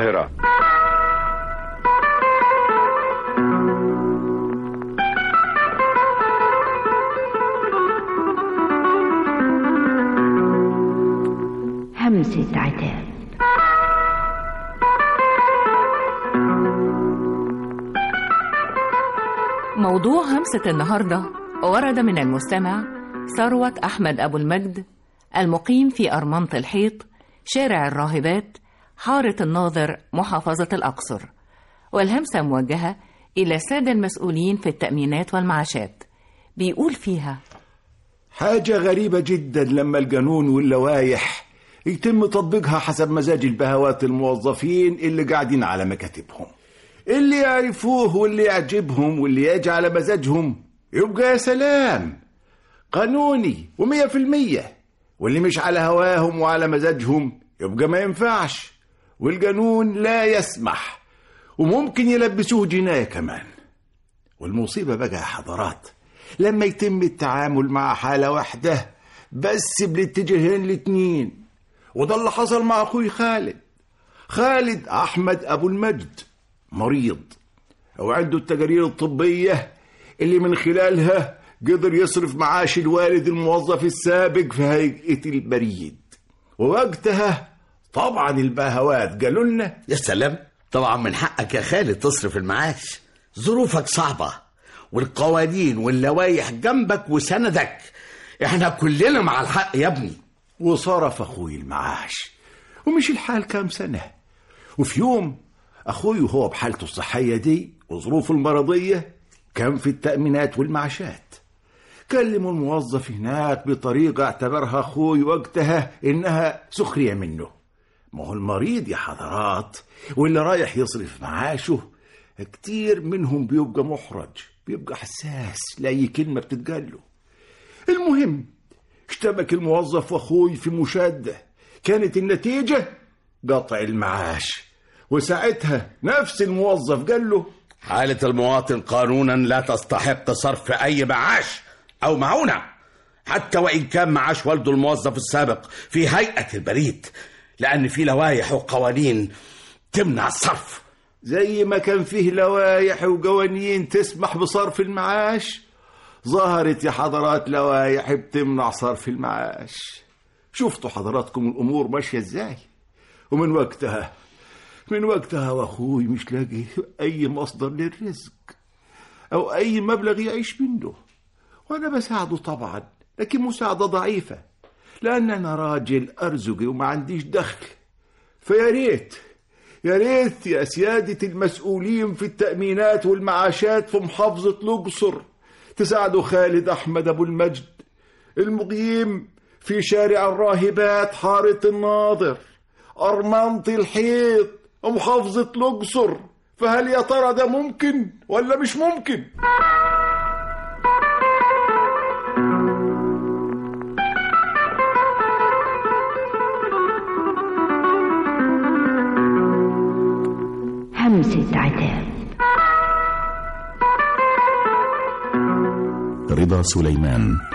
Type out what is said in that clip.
القاهرة همسة عتاب موضوع همسة النهاردة ورد من المستمع ثروة أحمد أبو المجد المقيم في أرمنة الحيط شارع الراهبات حارة الناظر محافظة الأقصر والهمسة موجهة إلى السادة المسؤولين في التأمينات والمعاشات بيقول فيها حاجة غريبة جدا لما القانون واللوايح يتم تطبيقها حسب مزاج البهوات الموظفين اللي قاعدين على مكاتبهم اللي يعرفوه واللي يعجبهم واللي يجي على مزاجهم يبقى يا سلام قانوني ومية في المية واللي مش على هواهم وعلى مزاجهم يبقى ما ينفعش والقانون لا يسمح وممكن يلبسوه جناية كمان والمصيبة بقى يا حضرات لما يتم التعامل مع حالة واحدة بس بالاتجاهين الاتنين وده اللي حصل مع أخوي خالد خالد أحمد أبو المجد مريض وعنده التقارير الطبية اللي من خلالها قدر يصرف معاش الوالد الموظف السابق في هيئة البريد ووقتها طبعا البهوات قالوا لنا يا سلام طبعا من حقك يا خالد تصرف المعاش ظروفك صعبة والقوانين واللوايح جنبك وسندك احنا كلنا مع الحق يا ابني وصرف أخوي المعاش ومش الحال كام سنة وفي يوم أخوي وهو بحالته الصحية دي وظروفه المرضية كان في التأمينات والمعاشات كلموا الموظف هناك بطريقة اعتبرها أخوي وقتها إنها سخرية منه ما هو المريض يا حضرات واللي رايح يصرف معاشه كتير منهم بيبقى محرج بيبقى حساس لأي كلمة بتتقال له المهم اشتبك الموظف واخوي في مشادة كانت النتيجة قطع المعاش وساعتها نفس الموظف قال له حالة المواطن قانونا لا تستحق صرف أي معاش أو معونة حتى وإن كان معاش والده الموظف السابق في هيئة البريد لأن في لوائح وقوانين تمنع الصرف زي ما كان فيه لوائح وقوانين تسمح بصرف المعاش ظهرت يا حضرات لوائح بتمنع صرف المعاش شفتوا حضراتكم الأمور ماشية ازاي ومن وقتها من وقتها واخوي مش لاقي اي مصدر للرزق او اي مبلغ يعيش منه وانا بساعده طبعا لكن مساعدة ضعيفة لان انا راجل ارزقي وما عنديش دخل فيا ريت يا ريت يا سيادة المسؤولين في التأمينات والمعاشات في محافظة الأقصر تساعدوا خالد أحمد أبو المجد المقيم في شارع الراهبات حارة الناظر أرمنة الحيط ومحافظة الأقصر فهل يا ترى ده ممكن ولا مش ممكن؟ همسة عتاب رضا سليمان